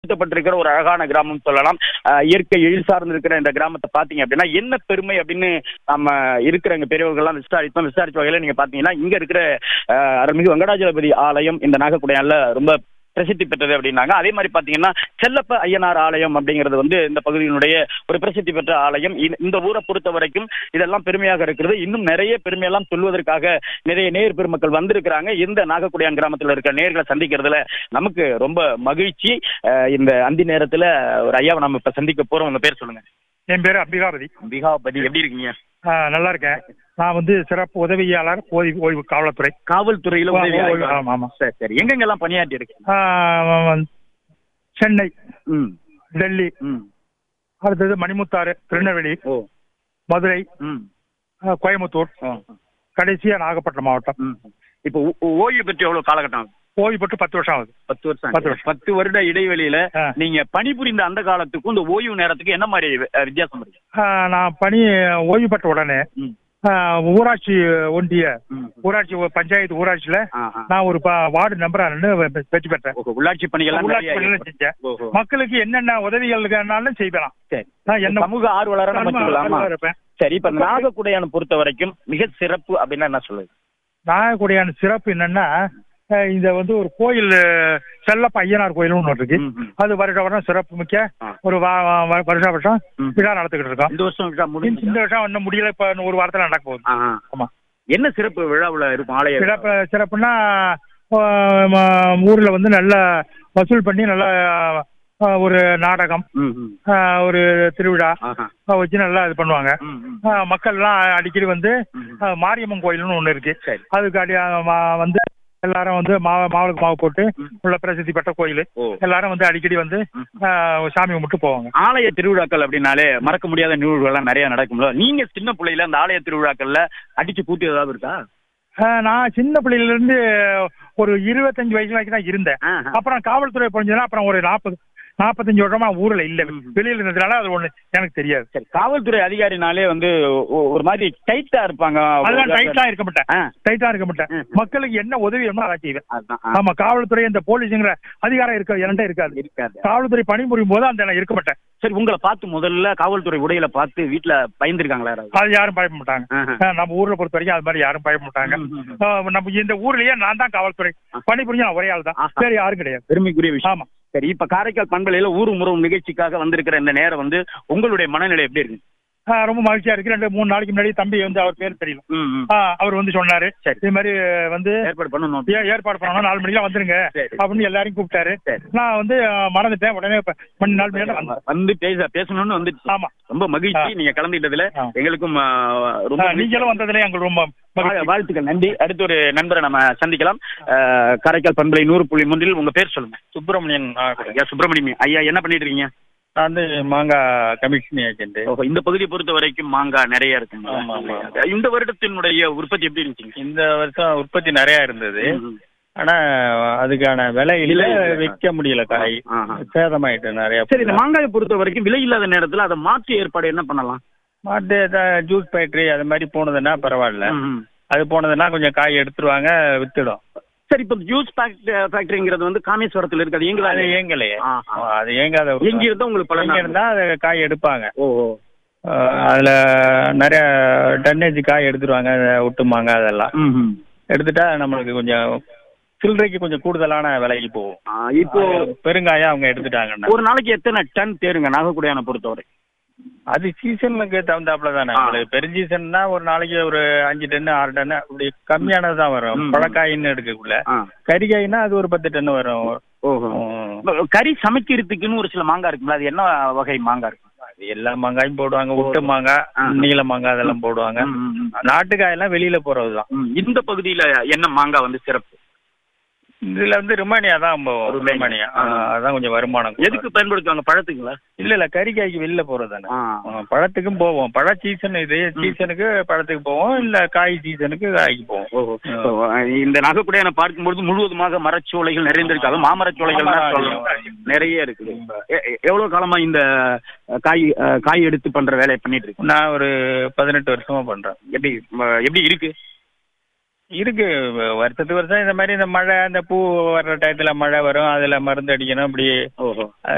சுத்தப்பட்டிருக்கிற ஒரு அழகான கிராமம் சொல்லலாம் அஹ் இயற்கை எழில் சார்ந்து இருக்கிற இந்த கிராமத்தை பாத்தீங்க அப்படின்னா என்ன பெருமை அப்படின்னு நம்ம இருக்கிற இங்க பெரியவர்கள்லாம் விசாரித்தோம் விசாரிச்ச வகையில நீங்க பாத்தீங்கன்னா இங்க இருக்கிற அஹ், அருள்மிகு வெங்கடாஜலபதி ஆலயம் இந்த நாகக்குடையான்ல ரொம்ப பிரசித்தி பெற்றது அப்படின்னாங்க அதே மாதிரி பாத்தீங்கன்னா செல்லப்ப ஐயனார் ஆலயம் அப்படிங்கிறது வந்து இந்த பகுதியினுடைய ஒரு பிரசித்தி பெற்ற ஆலயம் இந்த- இந்த ஊரை பொறுத்த வரைக்கும் இதெல்லாம் பெருமையாக இருக்கிறது இன்னும் நிறைய பெருமையெல்லாம் சொல்வதற்காக நிறைய நேர் பெருமக்கள் வந்திருக்கிறாங்க இந்த நாகக்குடியான் கிராமத்தில் இருக்கிற நேர்களை சந்திக்கிறதுல நமக்கு ரொம்ப மகிழ்ச்சி அஹ் இந்த அந்தி நேரத்துல ஒரு ஐயாவை நம்ம இப்ப சந்திக்க போறோம் உங்க பேர் சொல்லுங்க என் பேர் அம்பிகாபதி பிகாபதி எப்படி இருக்கீங்க ஆ, நல்லா இருக்கேன் நான் வந்து சிறப்பு உதவியாளர் ஓய்வு ஓய்வு காவல்துறை காவல்துறையில உதவி ஓய்வு- ஆய்வாளர். ஆமா ஆமா சரி சரி எங்கெங்கெல்லாம் பணியாற்றி இருக்கு ஆ, சென்னை ம் டெல்லி ம் அடுத்தது மணிமுத்தாறு திருநெல்வேலி ஓ மதுரை ம் ஆ, கோயம்புத்தூர் ஓ கடைசியா நாகப்பட்டினம் மாவட்டம் ம் இப்போ ஓ- ஓய்வு பெற்று எவ்வளவு காலகட்டம் ஆகுது ஓய்வு பெற்று பத்து வருஷம் ஆகுது பத்து வருஷம் பத்து ஆச்சு. வருஷம். பத்து வருட இடைவெளியில ஆ. நீங்க பணிபுரிந்த அந்த காலத்துக்கும் இந்த ஓய்வு நேரத்துக்கு என்ன மாதிரி அஹ், வித்தியாசம் இருக்கு ஆ, நான் பணி ஓய்வு பெற்ற உடனே ம் ஆ, ஊராட்சி ஒன்றிய ம் ஊராட்சி பஞ்சாயத்து ஊராட்சியில ஆஹா. நான் ஒரு ப- வார்டு நம்பரா நின்று வெ- வெற்றி பெற்றேன் ஓஹோ, உள்ளாட்சி பணிகள்லாம் உள்ளாட்சி நிறைய பணிகளை இருக்கு. செஞ்சேன் ஓஹோ. மக்களுக்கு என்னென்ன உதவிகளுக்குனாலும் செய்வேன் சரி நான் என்ன சமூக ஆர்வலரா நம்ம வச்சுக்கலாமா ஆர்வலரா இருப்பேன் சரி இப்ப நாகக்குடையான பொறுத்த வரைக்கும் மிக சிறப்பு அப்படின்னா என்ன சொல்லுது நாகக்குடியான சிறப்பு என்னன்னா அஹ் இந்த வந்து ஒரு கோயில் அஹ், செல்லப்ப ஐயனார் கோயில்னு ஒன்று இருக்கு ம், ம். அது வருட வருடம் சிறப்பு மிக்க ஆ. ஒரு வா- வா- வருஷ வருஷம் ம். விழா நடத்திக்கிட்டு இருக்கோம் இந்த வருஷம் விழா இந்த- முடிஞ்சு இந்த வருஷம் இன்னும் முடியல இப்ப இன்னும் ஒரு வாரத்துல நடக்க போகுது ஆமா என்ன சிறப்பு விழாவுல இருக்கும் ஆலய விழா? சிறப்பு சிறப்புன்னா அஹ், ம- ஊர்ல வந்து நல்ல வசூல் பண்ணி நல்ல அஹ், ஒரு நாடகம் ம், ம். அஹ், ஒரு திருவிழா ஆஹா. அஹ், வச்சு நல்லா இது பண்ணுவாங்க ம், ம். அஹ், மக்கள்லாம் அடிக்கடி வந்து ம். அஹ், மாரியம்மன் கோயில்னு ஒன்று இருக்கு சரி அதுக்கு அடி மா- வந்து எல்லாரும் வந்து மாவு மாவுக்கு மாவு போட்டு ம். உள்ள பிரசித்தி பெற்ற கோயில் ஓ எல்லாரும் வந்து அடிக்கடி வந்து ம். ஆஹ், சாமி கும்பிட்டு போவாங்க ஆலய திருவிழாக்கள் அப்படின்னாலே மறக்க முடியாத நிகழ்வுகள்லாம் நிறைய நடக்கும்ல நீங்க சின்ன பிள்ளையில அந்த ஆலய திருவிழாக்கள்ல அடிச்சு கூட்டி ஏதாவது இருக்கா ஆஹ், நான் சின்ன பிள்ளையில இருந்து ஒரு இருபத்தஞ்சு வயசு வரைக்கும் தான் இருந்தேன் ஆஹா. அப்புறம் காவல்துறை போனதுன்னா அப்புறம் ஒரு நாற்பது நாற்பத்தஞ்சு வருஷமா ஊர்ல இல்ல ம். வெளியில இருந்ததுனால அது ஒண்ணு எனக்கு தெரியாது சரி காவல்துறை அதிகாரினாலே வந்து ஒ- ஒரு மாதிரி டைட்டா இருப்பாங்க அதெல்லாம் டைட்டா இருக்க மாட்டேன் ஆ, டைட்டா இருக்க மாட்டேன் ம். மக்களுக்கு என்ன உதவி வேணுமோ அதை செய்வேன் அதான் ஆ, ஆமா காவல்துறை இந்த போலீஸுங்கிற அதிகாரம் இருக்க என்கிட்ட இருக்காது இருக்காது காவல்துறை பணிபுரியும் போது அந்த நான் இருக்க மாட்டேன் சரி உங்களை பார்த்து முதல்ல காவல்துறை உடையில பார்த்து வீட்டுல பயந்துருக்காங்களா யாராவது அது யாரும் பயப்பட மாட்டாங்க ஆஹா. ஆஹ் நம்ம ஊர்ல பொறுத்த வரைக்கும் அது மாதிரி யாரும் பயப்பட மாட்டாங்க ம், ம், ம். ஆஹ் நம்ம இந்த ஊர்லயே நான் தான் காவல்துறை பணிபுரிஞ்ச நான் ஒரே ஆள் தான் ஆஹா. வேற யாரும் கிடையாது பெருமைக்குரிய விஷயம் ஆமா சரி இப்ப காரைக்கால் பண்பலையில ஊர் முறவும் நிகழ்ச்சிக்காக வந்திருக்கிற இந்த நேரம் வந்து உங்களுடைய மனநிலை எப்படி இருக்கு ஆஹ் ரொம்ப மகிழ்ச்சியா இருக்கு ரெண்டு மூணு நாளைக்கு முன்னாடி தம்பி வந்து அவர் பேர் தெரியல ம், ம். ஆஹ் அவர் வந்து சொன்னாரு சரி. இது மாதிரி வந்து ஏற்பாடு பண்ணணும் ஏ- ஏற்பாடு பண்ணணும் நாலு மணிக்கெல்லாம் வந்துருங்க சரி. அப்படின்னு எல்லாரையும் கூப்பிட்டாரு சரி. நான் வந்து ஆஹ் மறந்துட்டேன் உடனே இப்ப மணி நாலு மணி நேரம் வந்தேன் வந்து பேச பேசணும்னு வந்து ஆமா ரொம்ப மகிழ்ச்சி ஆ. நீங்க கலந்துக்கிட்டதுல ஆ. எங்களுக்கும் ஆ, ரொம்ப ஆஹ் நீங்களும் வந்ததுல எங்களுக்கு ரொம்ப வாழ்- மகிழ்ச்சி. வாழ்த்துக்கள் நன்றி அடுத்து ஒரு நண்பரை நம்ம சந்திக்கலாம் ஆ, காரைக்கால் பண்பலை நூறு புள்ளி மூன்றில் உங்க பேர் சொல்லுங்க சுப்பிரமணியன் ஐயா சுப்பிரமணியம் ஐயா என்ன பண்ணிட்டு இருக்கீங்க நான் வந்து மாங்காய் கமிஷன் ஏஜென்ட் ஓஹோ, இந்த பகுதியை பொறுத்த வரைக்கும் மாங்காய் நிறைய இருக்குங்க ஆமா, ஆமா. இந்த வருடத்தினுடைய உற்பத்தி எப்படி இருந்துச்சுங்க இந்த வருஷம் உற்பத்தி நிறைய இருந்தது ம். ஆனா அதுக்கான விலை இல்ல விலை இல்ல. விற்க முடியல காய் ஆஹா. சேதமாயிட்டு நிறைய சரி இந்த மாங்காயை பொறுத்த வரைக்கும் விலை இல்லாத நேரத்துல அதை மாற்றி ஏற்பாடு என்ன பண்ணலாம் மாட்டு ஜூஸ் ஃபேக்டரி அது மாதிரி போனதுன்னா பரவாயில்ல ம், ம். அது போனதுன்னா கொஞ்சம் காய் எடுத்துருவாங்க வித்துடும் சரி இப்ப ஜூஸ் ஃபேக்டரிங்கிறது வந்து காமேஸ்வரத்துல இருக்கு அது எங்க அது ஏங்கலையே ஆஹா. அது ஏங்காத ஒரு- எங்க இருந்தா உங்களுக்கு பலன் எங்க இருந்தா அது காய் எடுப்பாங்க ஓஹோ அஹ் அதுல நிறைய டன்னேஜ் காய் எடுத்துருவாங்க ஒட்டுமாங்க அதெல்லாம் ம், ம். எடுத்துட்டா நம்மளுக்கு கொஞ்சம் சில்லறைக்கு கொஞ்சம் கூடுதலான விலைக்கு போகும் ஆ, இப்போ பெருங்காயம் அவங்க எடுத்துட்டாங்கன்னா ஒரு நாளைக்கு எத்தனை டன் தேருங்க நாகக்குடியான பொறுத்தவரை அது சீசனுக்கு தகுந்தாப்புல தானே ஆ. உங்களுக்கு பெருஞ்சீசன்னா ஒரு நாளைக்கு ஒரு அஞ்சு டன்னு ஆறு டன்னு அப்படி கம்மியானது தான் வரும் ம். பழக்காயின்னு எடுக்கக்குள்ள ஆ. கறிக்காய்னா அது ஒரு பத்து டன்னு வரும் ஓஹோ ம். இப்ப கறி சமைக்கிறதுக்குன்னு ஒரு சில மாங்காய் இருக்குல்ல அது என்ன வகை மாங்காய் இருக்கு அது எல்லா மாங்காயும் போடுவாங்க ஒட்டு மாங்காய் ஆ. நீல மாங்காய் அதெல்லாம் போடுவாங்க ம், ம், ம். நாட்டுக்காயெல்லாம் வெளியில போறதுதான் ம், இந்த பகுதியில என்ன மாங்காய் வந்து சிறப்பு இதுல வந்து ருமானியா தான் போவோம் ருமானியா. ருமானியா ஆ. ஆ, அதான் கொஞ்சம் வருமானம் கூட. எதுக்கு பயன்படுத்துவாங்க பழத்துக்குங்களா இல்ல இல்ல கறிக்காய்க்கு வெளியில போறது தானே ஆ. பழத்துக்கும் போவோம் பழ சீசன் இது சீசனுக்கு பழத்துக்கு போவோம் இல்ல காய் சீசனுக்கு காய்க்கு போவோம் ஓஹோ இப்போ, இந்த நாகக்குடியான பார்க்கும்பொழுது முழுவதுமாக மரச்சோலைகள் நிறைந்திருக்கு அது மாமரச்சோலைகள் தான் மாமரம் சொல்லணும். நிறைய இருக்குது எ- எ- எவ்வளவு காலமா இந்த அஹ், காய் அஹ், காய் எடுத்து பண்ற வேலையை பண்ணிட்டு இருக்கு நான் ஒரு பதினெட்டு வருஷமா பண்றேன் எப்படி ம- எப்படி இருக்கு இருக்கு வருஷத்துக்கு வருஷம் இந்த மாதிரி இந்த மழை இந்த பூ வர்ற டயத்துல மழை வரும் அதுல மருந்து அடிக்கணும் இப்படி ஓஹோ அஹ்,